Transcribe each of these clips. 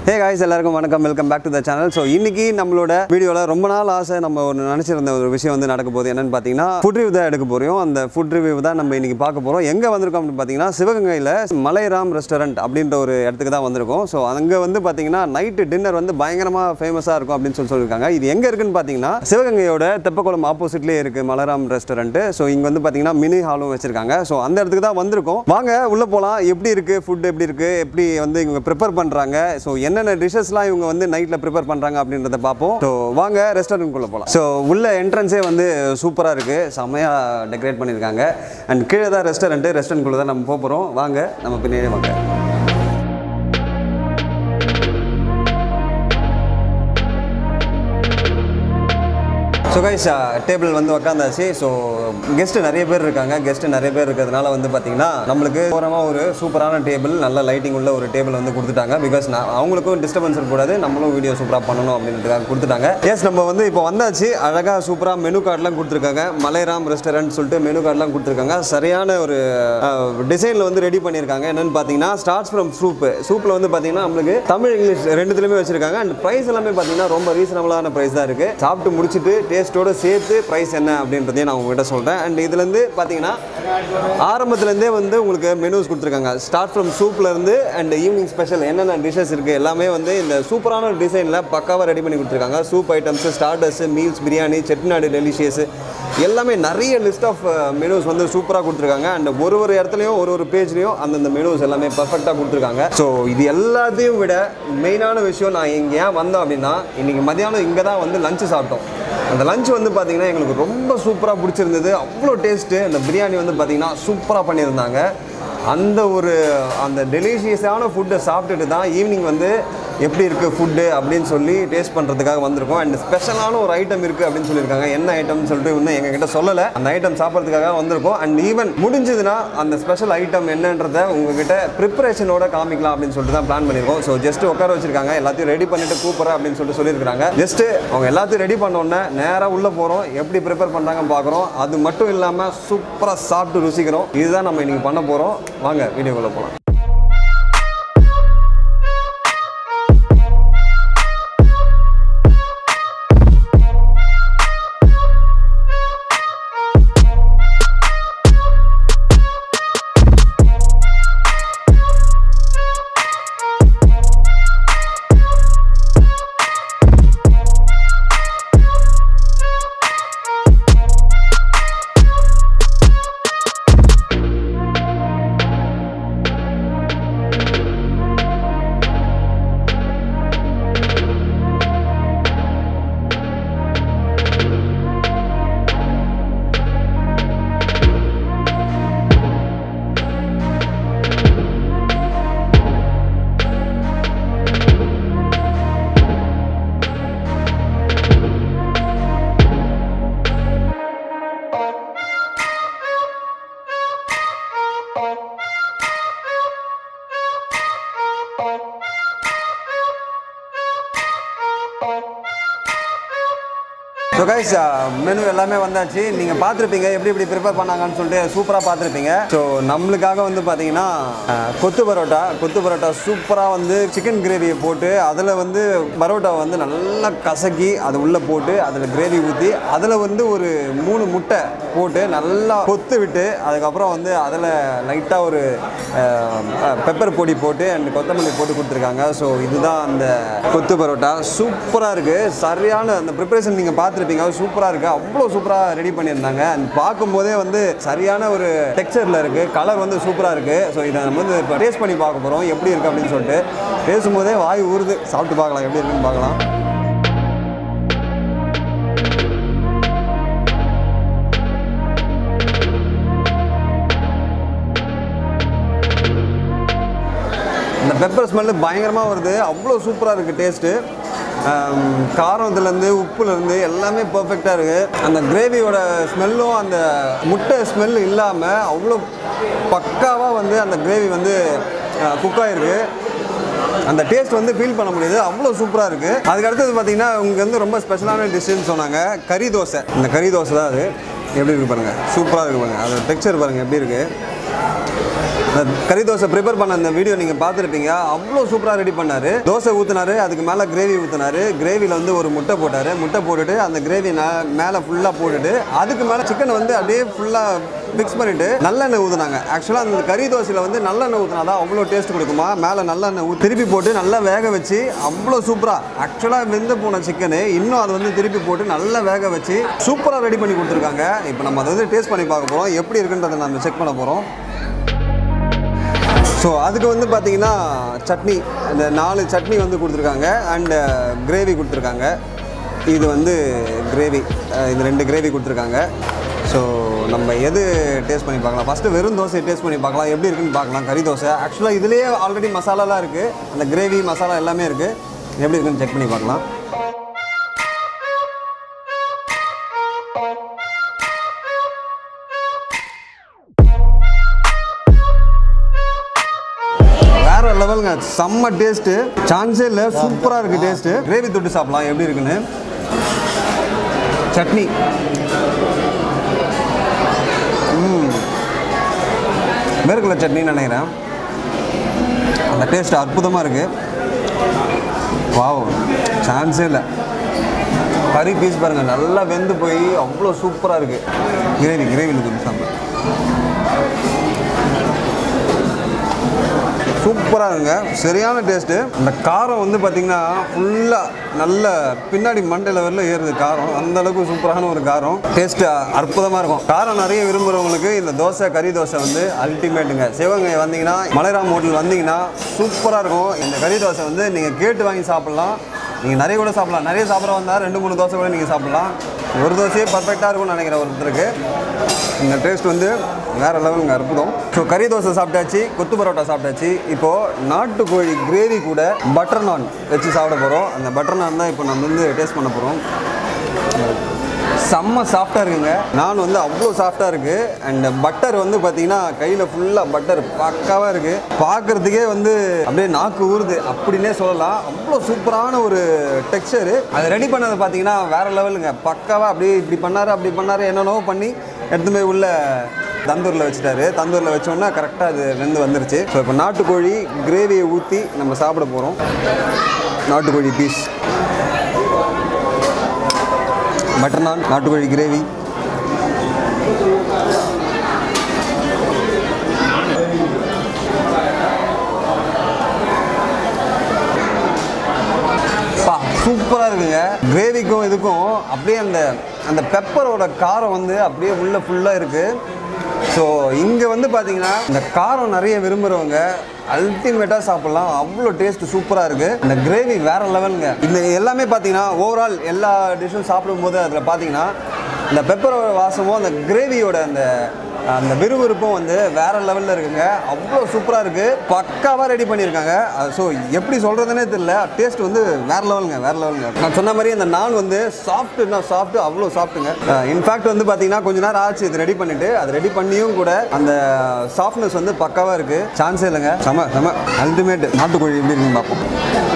ஹே guys எல்லாருக்கும் வணக்கம் welcome back to the channel so இன்னைக்கு நம்மளோட வீடியோவில் ரொம்ப நாள் ஆசை நம்ம ஒரு நினச்சிருந்த ஒரு விஷயம் வந்து நடக்க போகுது என்னன்னு பார்த்தீங்கன்னா ஃபுட் ரிவ்யூ தான் எடுக்க போகிறோம் அந்த ஃபுட் ரிவ்யூ தான் நம்ம இன்னைக்கு பார்க்க போகிறோம் எங்கே வந்திருக்கோம் அப்படின்னு பார்த்தீங்கன்னா சிவகங்கையில் மலைராம் ரெஸ்டாரண்ட் அப்படின்ற ஒரு இடத்துக்கு தான் வந்திருக்கோம் ஸோ அங்கே வந்து பார்த்தீங்கன்னா நைட்டு டின்னர் வந்து பயங்கரமாக ஃபேமஸாக இருக்கும் அப்படின்னு சொல்லி சொல்லியிருக்காங்க இது எங்கே இருக்குன்னு பார்த்தீங்கன்னா சிவகங்கையோட தெப்பக்குளம் ஆப்போசிட்லேயே இருக்குது மலைராம் ரெஸ்டாரண்ட் ஸோ இங்கே வந்து பார்த்தீங்கன்னா மினி ஹாலும் வச்சிருக்காங்க ஸோ அந்த இடத்துக்கு தான் வந்திருக்கோம் வாங்க உள்ளே போகலாம் எப்படி இருக்குது ஃபுட் எப்படி இருக்குது எப்படி வந்து இவங்க ப்ரிப்பேர் பண்ணுறாங்க ஸோ என்னென்ன டிஷ்ஷஸ்லாம் இவங்க வந்து நைட்டில் ப்ரிப்பேர் பண்ணுறாங்க அப்படின்றத பார்ப்போம் ஸோ வாங்க ரெஸ்டாரண்ட்குள்ளே போகலாம் ஸோ உள்ள என்ட்ரன்ஸே வந்து சூப்பராக இருக்குது செம்மையாக டெக்கரேட் பண்ணியிருக்காங்க அண்ட் கீழே தான் ரெஸ்டாரண்ட்டு ரெஸ்டாரண்ட்குள்ளே தான் நம்ம போக போகிறோம் வாங்க நம்ம பின்னாடியே வாங்க ஸோ கைஸ் டேபிள் வந்து உட்காந்தாச்சு ஸோ கெஸ்ட்டு நிறைய பேர் இருக்காங்க கெஸ்ட்டு நிறைய பேர் இருக்கிறதுனால வந்து பார்த்தீங்கன்னா நம்மளுக்கு ஓரமாக ஒரு சூப்பரான டேபிள் நல்ல லைட்டிங் உள்ள ஒரு டேபிள் வந்து கொடுத்துட்டாங்க பிகாஸ் நான் அவங்களுக்கும் டிஸ்டர்பன்ஸ் இருக்கக்கூடாது நம்மளும் வீடியோ சூப்பராக பண்ணணும் அப்படின்றதுக்காக கொடுத்துட்டாங்க எஸ் நம்ம வந்து இப்போ வந்தாச்சு அழகாக சூப்பராக மெனு கார்டெலாம் கொடுத்துருக்காங்க மலைராம் ரெஸ்டாரண்ட் சொல்லிட்டு மெனு கார்டெலாம் கொடுத்துருக்காங்க சரியான ஒரு டிசைனில் வந்து ரெடி பண்ணியிருக்காங்க என்னன்னு பார்த்தீங்கன்னா ஸ்டார்ட்ஸ் ஃப்ரம் சூப்பு சூப்பில் வந்து பார்த்தீங்கன்னா நம்மளுக்கு தமிழ் இங்கிலீஷ் ரெண்டுத்துலையுமே வச்சிருக்காங்க அண்ட் ப்ரைஸ் எல்லாமே பார்த்தீங்கன்னா ரொம்ப ரீசனபிளான ப்ரைஸ் தான் இருக்குது சாப்பிட்டு முடிச்சுட்டு டேஸ்ட்டோட சேர்த்து ப்ரைஸ் என்ன அப்படின்றதையும் நான் உங்ககிட்ட சொல்கிறேன் அண்ட் இதுலேருந்து பார்த்தீங்கன்னா ஆரம்பத்துலேருந்தே வந்து உங்களுக்கு மெனூஸ் கொடுத்துருக்காங்க ஸ்டார்ட் ஃப்ரம் சூப்லேருந்து அண்ட் ஈவினிங் ஸ்பெஷல் என்னென்ன டிஷ்ஷஸ் இருக்குது எல்லாமே வந்து இந்த சூப்பரான டிசைனில் பக்காவாக ரெடி பண்ணி கொடுத்துருக்காங்க soup items starters meals biryani Chettinad delicious எல்லாமே நிறைய லிஸ்ட் ஆஃப் மெனூஸ் வந்து சூப்பராக கொடுத்துருக்காங்க அண்ட் ஒரு ஒரு இடத்துலையும் ஒரு ஒரு பேஜ்லையும் அந்தந்த மெனூஸ் எல்லாமே பர்ஃபெக்டாக கொடுத்துருக்காங்க ஸோ இது எல்லாத்தையும் விட மெயினான விஷயம் நான் இங்கே ஏன் வந்தோம் அப்படின்னா இன்றைக்கி மதியானம் இங்கே தான் வந்து லஞ்சு சாப்பிட்டோம் அந்த லஞ்ச் வந்து பார்த்தீங்கன்னா எங்களுக்கு ரொம்ப சூப்பராக பிடிச்சிருந்தது அவ்வளோ டேஸ்ட்டு அந்த பிரியாணி வந்து பார்த்தீங்கன்னா சூப்பராக பண்ணியிருந்தாங்க அந்த ஒரு அந்த டெலிஷியஸான ஃபுட்டை சாப்பிட்டுட்டு தான் ஈவினிங் வந்து எப்படி இருக்குது ஃபுட்டு அப்படின்னு சொல்லி டேஸ்ட் பண்ணுறதுக்காக வந்திருக்கோம் அண்ட் ஸ்பெஷலான ஒரு ஐட்டம் இருக்குது அப்படின்னு சொல்லியிருக்காங்க என்ன ஐட்டம்னு சொல்லிட்டு இன்னும் எங்ககிட்ட சொல்லலை அந்த ஐட்டம் சாப்பிட்றதுக்காக வந்திருக்கோம் அண்ட் ஈவன் முடிஞ்சதுன்னா அந்த ஸ்பெஷல் ஐட்டம் என்னன்றதை உங்ககிட்ட ப்ரிப்பரேஷனோட காமிக்கலாம் அப்படின்னு சொல்லிட்டு தான் பிளான் பண்ணியிருக்கோம் ஸோ ஜஸ்ட் உட்கார வச்சிருக்காங்க எல்லாத்தையும் ரெடி பண்ணிட்டு கூப்பிட்றேன் அப்படின்னு சொல்லிட்டு சொல்லியிருக்காங்க ஜஸ்ட் அவங்க எல்லாத்தையும் ரெடி பண்ண உடனே நேராக உள்ளே போகிறோம் எப்படி ப்ரிப்பேர் பண்ணுறாங்கன்னு பார்க்குறோம் அது மட்டும் இல்லாமல் சூப்பராக சாப்பிட்டு ருசிக்கிறோம் இதுதான் நம்ம இன்னைக்கு பண்ண போகிறோம் வாங்க வீடியோக்குள்ளே போகலாம் ஸோ கைஸ் மெனு எல்லாமே வந்தாச்சு நீங்கள் பார்த்துருப்பீங்க எப்படி எப்படி ப்ரிப்பேர் பண்ணாங்கன்னு சொல்லிட்டு சூப்பராக பார்த்துருப்பீங்க ஸோ நம்மளுக்காக வந்து பார்த்தீங்கன்னா அஹ், கொத்து பரோட்டா கொத்து பரோட்டா சூப்பராக வந்து சிக்கன் கிரேவியை போட்டு அதில் வந்து பரோட்டாவை வந்து நல்லா கசக்கி அது உள்ளே போட்டு அதில் கிரேவி ஊற்றி அதில் வந்து ஒரு மூணு முட்டை போட்டு நல்லா கொத்து விட்டு அதுக்கப்புறம் வந்து அதில் லைட்டாக ஒரு பெப்பர் பொடி போட்டு அண்ட் கொத்தமல்லி போட்டு கொடுத்துருக்காங்க ஸோ இதுதான் அந்த கொத்து பரோட்டா சூப்பராக இருக்குது சரியான அந்த ப்ரிப்பரேஷன் நீங்கள் பார்த்துருப்பீங்க சூப்பராக இருக்குது அவ்வளோ சூப்பராக ரெடி பண்ணியிருந்தாங்க அண்ட் பார்க்கும்போதே வந்து சரியான ஒரு டெக்ஸ்சரில் இருக்குது கலர் வந்து சூப்பராக இருக்குது ஸோ இதை நம்ம வந்து இப்போ டேஸ்ட் பண்ணி பார்க்க போகிறோம் எப்படி இருக்குது அப்படின்னு சொல்லிட்டு பேசும்போதே வாய் ஊறுது சாப்பிட்டு பார்க்கலாம் எப்படி இருக்குன்னு பார்க்கலாம் இந்த பெப்பர் ஸ்மெல்லு பயங்கரமாக வருது அவ்வளோ சூப்பராக இருக்குது டேஸ்ட்டு காரத்துலேருந்து உப்புலேருந்து எல்லாமே பர்ஃபெக்டாக இருக்குது அந்த கிரேவியோட ஸ்மெல்லும் அந்த முட்டை ஸ்மெல் இல்லாமல் அவ்வளோ பக்காவாக வந்து அந்த கிரேவி வந்து குக் ஆகிருக்கு அந்த டேஸ்ட் வந்து ஃபீல் பண்ண முடியுது அவ்வளோ சூப்பராக இருக்குது அதுக்கு அடுத்தது பார்த்தீங்கன்னா இங்கே வந்து ரொம்ப ஸ்பெஷலான டிஷ்ஷுன்னு சொன்னாங்க கறி தோசை இந்த கறி தோசை தான் அது எப்படி இருக்கு பாருங்கள் சூப்பராக இருக்கு பாருங்கள் அதோட டெக்ஸ்சர் பாருங்கள் எப்படி இருக்குது இந்த கறி தோசை ப்ரிப்பேர் பண்ண அந்த வீடியோ நீங்கள் பார்த்துருப்பீங்க அவ்வளோ சூப்பராக ரெடி பண்ணாரு தோசை ஊற்றினாரு அதுக்கு மேலே கிரேவி ஊற்றினாரு கிரேவியில் வந்து ஒரு முட்டை போட்டார் முட்டை போட்டுட்டு அந்த கிரேவி மேலே ஃபுல்லாக போட்டுட்டு அதுக்கு மேலே சிக்கனை வந்து அப்படியே ஃபுல்லாக மிக்ஸ் பண்ணிட்டு நல்லெண்ணெய் ஊற்றுனாங்க ஆக்சுவலாக அந்த கறி தோசையில் வந்து நல்லெண்ணெய் ஊற்றினா தான் அவ்வளோ டேஸ்ட் கொடுக்குமா மேலே நல்லெண்ணெய் ஊற்றி திருப்பி போட்டு நல்லா வேக வச்சு அவ்வளோ சூப்பராக ஆக்சுவலாக வெந்து போன சிக்கனு இன்னும் அதை வந்து திருப்பி போட்டு நல்லா வேக வச்சு சூப்பராக ரெடி பண்ணி கொடுத்துருக்காங்க இப்போ நம்ம அதை வந்து டேஸ்ட் பண்ணி பார்க்க போகிறோம் எப்படி இருக்குன்றதை நம்ம செக் பண்ண போகிறோம் ஸோ அதுக்கு வந்து பார்த்தீங்கன்னா சட்னி இந்த நாலு சட்னி வந்து கொடுத்துருக்காங்க அண்டு கிரேவி கொடுத்துருக்காங்க இது வந்து கிரேவி இது ரெண்டு கிரேவி கொடுத்துருக்காங்க ஸோ நம்ம எது டேஸ்ட் பண்ணி பார்க்கலாம் ஃபஸ்ட்டு வெறும் தோசை டேஸ்ட் பண்ணி பார்க்கலாம் எப்படி இருக்குன்னு பார்க்கலாம் கறி தோசை ஆக்சுவலாக இதுலேயே ஆல்ரெடி மசாலாலாம் இருக்குது அந்த கிரேவி மசாலா எல்லாமே இருக்குது எப்படி இருக்குன்னு செக் பண்ணி பார்க்கலாம் வேற லெவலுங்க செம்ம டேஸ்ட்டு சான்ஸே இல்லை சூப்பராக இருக்குது டேஸ்ட்டு கிரேவி தொட்டு சாப்பிடலாம் எப்படி இருக்குன்னு சட்னி ம் வேர்க்கடலை சட்னின்னு நினைக்கிறேன் அந்த டேஸ்ட் அற்புதமாக இருக்குது வாவ் சான்ஸே இல்லை கறி பீஸ் பாருங்கள் நல்லா வெந்து போய் அவ்வளோ சூப்பராக இருக்குது கிரேவி கிரேவியில் தொட்டு சாப்பிட சூப்பராக இருக்குங்க சரியான டேஸ்ட்டு இந்த காரம் வந்து பார்த்திங்கன்னா ஃபுல்லாக நல்ல பின்னாடி மண்டையில் வரல ஏறுது காரம் அந்த அளவுக்கு சூப்பரான ஒரு காரம் டேஸ்ட்டு அற்புதமாக இருக்கும் காரம் நிறைய விரும்புகிறவங்களுக்கு இந்த தோசை கறி தோசை வந்து அல்டிமேட்டுங்க சிவகங்கை வந்தீங்கன்னா மலைராம் ஹோட்டல் வந்தீங்கன்னா சூப்பராக இருக்கும் இந்த கறி தோசை வந்து நீங்கள் கேட்டு வாங்கி சாப்பிட்லாம் நீங்கள் நிறைய கூட சாப்பிடலாம் நிறைய சாப்பிட வந்தால் ரெண்டு மூணு தோசை கூட நீங்கள் சாப்பிட்லாம் ஒரு தோசையே பர்ஃபெக்டாக இருக்கும்னு நினைக்கிறேன் ஒருத்தருக்கு இந்த டேஸ்ட் வந்து வேறு லெவலுங்க அற்புதம் ஸோ கறி தோசை சாப்பிட்டாச்சு கொத்து பரோட்டா சாப்பிட்டாச்சு இப்போது நாட்டுக்கோழி கிரேவி கூட பட்டர் நான் வச்சு சாப்பிட போகிறோம் அந்த பட்டர் நான் தான் இப்போ நம்ம வந்து டேஸ்ட் பண்ண போகிறோம் செம்ம சாஃப்டாக இருக்குங்க நான் வந்து அவ்வளோ சாஃப்டாக இருக்குது அண்ட் பட்டர் வந்து பார்த்தீங்கன்னா கையில் ஃபுல்லாக பட்டர் பக்காவாக இருக்குது பார்க்குறதுக்கே வந்து அப்படியே நாக்கு ஊறுது அப்படின்னே சொல்லலாம் அவ்வளோ சூப்பரான ஒரு டெக்ஸ்சரு அது ரெடி பண்ணது பார்த்தீங்கன்னா வேறு லெவலுங்க பக்காவாக அப்படியே இப்படி பண்ணார் அப்படி பண்ணார் என்னென்னவோ பண்ணி எடுத்து போய் உள்ள தந்தூரில் வச்சுட்டாரு தந்தூரில் வச்சோன்னா கரெக்டாக அது வெந்து வந்துருச்சு ஸோ இப்போ நாட்டுக்கோழி கிரேவியை ஊற்றி நம்ம சாப்பிட போகிறோம் நாட்டுக்கோழி பீஸ் பட்டர் நான் நாட்டுக்கோழி கிரேவி பா சூப்பராக இருக்குங்க கிரேவிக்கும் இதுக்கும் அப்படியே அந்த அந்த பெப்பரோட காரம் வந்து அப்படியே உள்ள ஃபுல்லாக இருக்குது ஸோ இங்கே வந்து பார்த்தீங்கன்னா இந்த காரம் நிறைய விரும்புகிறவங்க அல்டிமேட்டாக சாப்பிட்லாம் அவ்வளோ டேஸ்ட் சூப்பராக இருக்குது இந்த கிரேவி வேறு லெவலுங்க இந்த எல்லாமே பார்த்தீங்கன்னா ஓவரால் எல்லா டிஷ்ஷும் சாப்பிடும்போது அதில் பார்த்தீங்கன்னா இந்த பெப்பரோட வாசமும் அந்த கிரேவியோட அந்த அந்த விறுவிறுப்பும் வந்து வேற லெவலில் இருக்குங்க அவ்வளோ சூப்பராக இருக்குது பக்காவாக ரெடி பண்ணியிருக்காங்க ஸோ எப்படி சொல்கிறதுனே தெரியல டேஸ்ட் வந்து வேற லெவலுங்க வேற லெவலுங்க நான் சொன்ன மாதிரி அந்த நான் வந்து சாஃப்ட்டுனா சாஃப்ட்டு அவ்வளோ சாஃப்ட்டுங்க இன்ஃபேக்ட் வந்து பார்த்தீங்கன்னா கொஞ்ச நேரம் ஆச்சு இது ரெடி பண்ணிட்டு அது ரெடி பண்ணியும் கூட அந்த சாஃப்ட்னஸ் வந்து பக்காவாக இருக்குது சான்ஸே இல்லைங்க செம செம அல்டிமேட் நாட்டுக்கோழி எப்படி இருக்குன்னு பார்ப்போம்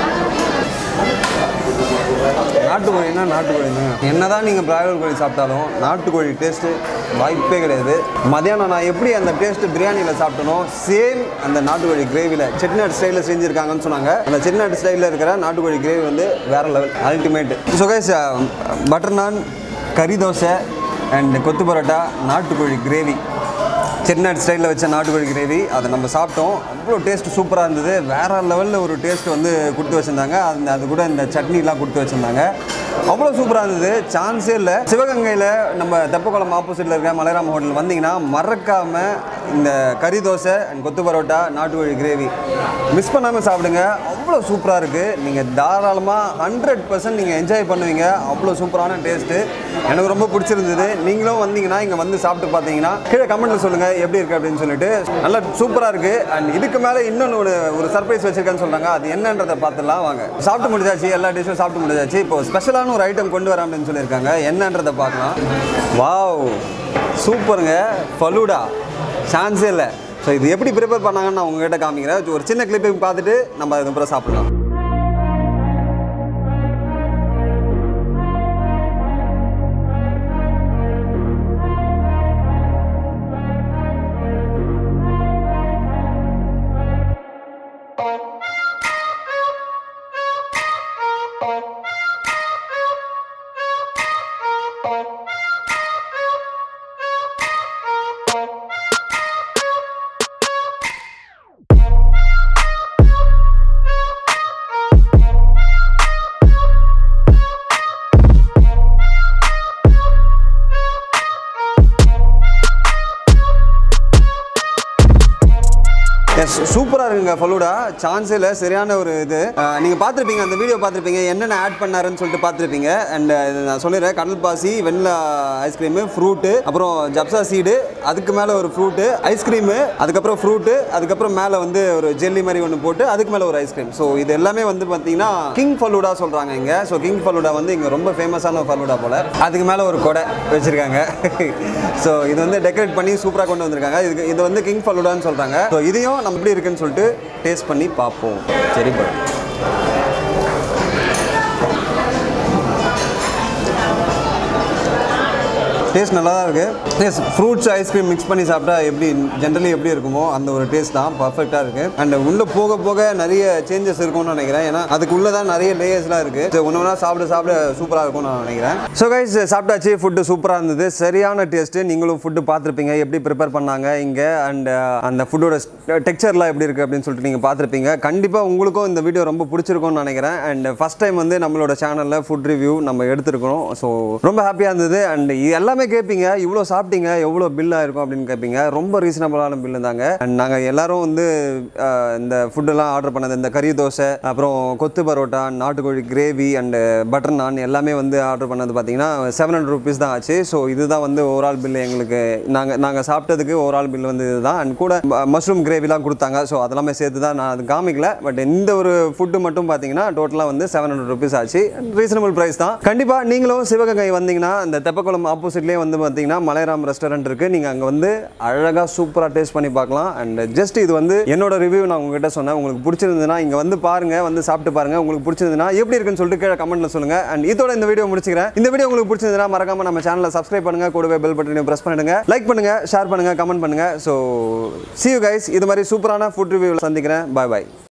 நாட்டுக்கோழின்னா நாட்டுக்கோழிங்க என்னதான் நீங்கள் பிராய்லர் கோழி சாப்பிட்டாலும் நாட்டுக்கோழி டேஸ்ட்டு வாய்ப்பே கிடையாது மதியானம் நான் எப்படி அந்த டேஸ்ட்டு பிரியாணியில் சாப்பிட்டனோ சேம் அந்த நாட்டுக்கோழி கிரேவியில் செட்டிநாடு ஸ்டைலில் செஞ்சுருக்காங்கன்னு சொன்னாங்க அந்த செட்டிநாடு ஸ்டைலில் இருக்கிற நாட்டுக்கோழி கிரேவி வந்து வேறு level ultimate so guys butter naan கறி தோசை அண்ட் கொத்து பரோட்டா நாட்டுக்கோழி கிரேவி செட்டிநாடு ஸ்டைலில் வச்ச நாட்டுக்கோழி கிரேவி அதை நம்ம சாப்பிட்டோம் அவ்வளோ டேஸ்ட் சூப்பராக இருந்தது வேறு லெவலில் ஒரு டேஸ்ட் வந்து கொடுத்து வச்சுருந்தாங்க அந்த அது கூட இந்த சட்னிலாம் கொடுத்து வச்சுருந்தாங்க அவ்வளோ சூப்பராக இருந்தது சான்ஸே இல்லை சிவகங்கையில் நம்ம தெப்பக்குளம் ஆப்போசிட்டில் இருக்க மலைராம் ஹோட்டல் வந்தீங்கன்னா மறக்காமல் இந்த கறி தோசை அண்ட் கொத்து பரோட்டா நாட்டுக்கோழி கிரேவி மிஸ் பண்ணாமல் சாப்பிடுங்க அவ்வளோ சூப்பராக இருக்குது நீங்கள் தாராளமாக ஹண்ட்ரட் பர்சன்ட் நீங்கள் என்ஜாய் பண்ணுவீங்க அவ்வளோ சூப்பரான டேஸ்ட்டு எனக்கு ரொம்ப பிடிச்சிருந்தது நீங்களும் வந்தீங்கன்னா இங்கே வந்து சாப்பிட்டு பார்த்தீங்கன்னா கீழே கமெண்ட்டில் சொல்லுங்கள் எப்படி இருக்குது அப்படின்னு சொல்லிட்டு நல்லா சூப்பராக இருக்குது அண்ட் இதுக்கு மேலே இன்னொன்று ஒரு ஒரு சர்ப்ரைஸ் வச்சிருக்கேன்னு சொல்கிறாங்க அது என்னன்றதை பார்த்துலாம் வாங்க சாப்பிட்டு முடிஞ்சாச்சு எல்லா டிஷ்ஷும் சாப்பிட்டு முடிஞ்சாச்சு இப்போ ஸ்பெஷலான ஒரு ஐட்டம் கொண்டு வரேன் அப்படின்னு சொல்லியிருக்காங்க என்னன்றதை பார்க்கலாம் வாவ் சூப்பருங்க ஃபலூடா சான்ஸே இல்லை ஸோ இது எப்படி ப்ரிப்பேர் பண்ணாங்கன்னு நான் உங்ககிட்ட காமிக்கிறேன் ஒரு சின்ன கிளிப்பிங் பார்த்துட்டு நம்ம அதுக்கப்புறம் சாப்பிடலாம் அங்கே ஃபலூடா சான்ஸ் இல்லை சரியான ஒரு இது அஹ், நீங்க பார்த்துருப்பீங்க அந்த வீடியோ பார்த்துருப்பீங்க என்னென்ன ஆட் பண்ணாருன்னு சொல்லிட்டு பார்த்துருப்பீங்க அண்ட் நான் சொல்லிடுறேன் கடல் பாசி வெண்ணிலா ஐஸ்கிரீமு ஃப்ரூட்டு அப்புறம் ஜப்சா சீடு அதுக்கு மேலே ஒரு ஃப்ரூட்டு ஐஸ்கிரீமு அதுக்கப்புறம் ஃப்ரூட்டு அதுக்கப்புறம் மேலே வந்து ஒரு ஜெல்லி மாதிரி ஒன்று போட்டு அதுக்கு மேலே ஒரு ஐஸ்கிரீம் ஸோ இது எல்லாமே வந்து பார்த்தீங்கன்னா கிங் ஃபலூடா சொல்கிறாங்க இங்கே ஸோ கிங் ஃபலூடா வந்து இங்கே ரொம்ப ஃபேமஸான ஃபலூடா போல் அதுக்கு மேலே ஒரு கொடை வச்சுருக்காங்க ஸோ இது வந்து டெக்கரேட் பண்ணி சூப்பராக கொண்டு வந்திருக்காங்க இதுக்கு இது வந்து கிங் ஃபலூடான்னு சொல்கிறாங்க ஸோ இதையும் நம்ம எப்படி இருக்குன்னு சொல்லிட்டு டேஸ்ட் பண்ணி பார்ப்போம் சரி bro. டேஸ்ட் நல்லா தான் இருக்குது எஸ் ஃப்ரூட்ஸ் ஐஸ்கிரீம் மிக்ஸ் பண்ணி சாப்பிட்டா எப்படி ஜென்ரலி எப்படி இருக்குமோ அந்த ஒரு டேஸ்ட் தான் பர்ஃபெக்டாக இருக்குது அண்ட் உள்ளே போக போக நிறைய சேஞ்சஸ் இருக்கும்னு நினைக்கிறேன் ஏன்னா அதுக்குள்ளே தான் நிறைய லேயர்ஸ்லாம் இருக்குது ஸோ ஒன்று ஒன்றா சாப்பிட சாப்பிட சூப்பராக இருக்கும்னு நான் நினைக்கிறேன் ஸோ கைஸ் சாப்பிட்டாச்சு ஃபுட்டு சூப்பராக இருந்தது சரியான டேஸ்ட்டு நீங்களும் ஃபுட்டு பார்த்துருப்பீங்க எப்படி ப்ரிப்பேர் பண்ணாங்க இங்கே அண்ட் அந்த ஃபுட்டோட டெக்ஸ்சர்லாம் எப்படி இருக்குது அப்படின்னு சொல்லிட்டு நீங்கள் பார்த்துருப்பீங்க கண்டிப்பாக உங்களுக்கும் இந்த வீடியோ ரொம்ப பிடிச்சிருக்கும்னு நினைக்கிறேன் அண்ட் ஃபஸ்ட் டைம் வந்து நம்மளோட சேனலில் ஃபுட் ரிவ்யூ நம்ம எடுத்திருக்கிறோம் ஸோ ரொம்ப ஹாப்பியாக இருந்தது அண்ட் எல்லாமே கேட்பீங்க இவ்வளோ சாப்பிட்டீங்க எவ்வளோ பில் ஆயிருக்கும் அப்படின்னு கேட்பீங்க ரொம்ப ரீசனபிளான பில்லு தாங்க அண்ட் நாங்கள் எல்லாரும் வந்து அஹ், இந்த ஃபுட்டெல்லாம் ஆர்டர் பண்ணது இந்த கறி தோசை அப்புறம் கொத்து பரோட்டா நாட்டுக்கோழி கிரேவி அண்டு பட்டர் நான் எல்லாமே வந்து ஆர்டர் பண்ணது பார்த்தீங்கன்னா செவன் ஹண்ட்ரட் ருபீஸ் தான் ஆச்சு ஸோ இதுதான் வந்து ஓவரால் பில் எங்களுக்கு நாங்கள் நாங்கள் சாப்பிட்டதுக்கு ஓவரால் பில் வந்து இதுதான் அண்ட் கூட மஷ்ரூம் கிரேவிலாம் கொடுத்தாங்க ஸோ அதெல்லாமே சேர்த்து தான் நான் அது காமிக்கல பட் இந்த ஒரு ஃபுட்டு மட்டும் பார்த்தீங்கன்னா டோட்டலாக வந்து செவன் ஹண்ட்ரட் ருபீஸ் ஆச்சு ரீசனபிள் ப்ரைஸ் தான் கண்டிப்பாக நீங்களும் சிவகங்கை வந்தீங்கன்னா இந்த தெப்பக்குளம் ஆப்போசிட்லேயே வந்து பார்த்தீங்கன்னா மலைராம் ரெஸ்டாரண்ட் இருக்குது நீங்கள் அங்கே வந்து அழகாக சூப்பராக டேஸ்ட் பண்ணி பார்க்கலாம் அண்ட் ஜஸ்ட் இது வந்து என்னோட ரிவ்யூ நான் உங்ககிட்ட சொன்னேன் உங்களுக்கு பிடிச்சிருந்ததுன்னா இங்கே வந்து பாருங்கள் வந்து சாப்பிட்டு பாருங்கள் உங்களுக்கு பிடிச்சிருந்ததுன்னா எப்படி இருக்குன்னு சொல்லிட்டு கீழே கமெண்ட்டில் சொல்லுங்கள் அண்ட் இதோட இந்த வீடியோ முடிச்சுக்கிறேன் இந்த வீடியோ உங்களுக்கு பிடிச்சிருந்ததுன்னா மறக்காம நம்ம சேனலை சப்ஸ்கிரைப் பண்ணுங்கள் கூடவே பெல் பட்டனையும் ப்ரெஸ் பண்ணிடுங்க லைக் பண்ணுங்கள் ஷேர் பண்ணுங்கள் கமெண்ட் பண்ணுங்கள் ஸோ see you guys இது மாதிரி சூப்பரான ஃபுட் ரிவ்யூவில் சந்திக்கிறேன் பாய் பாய்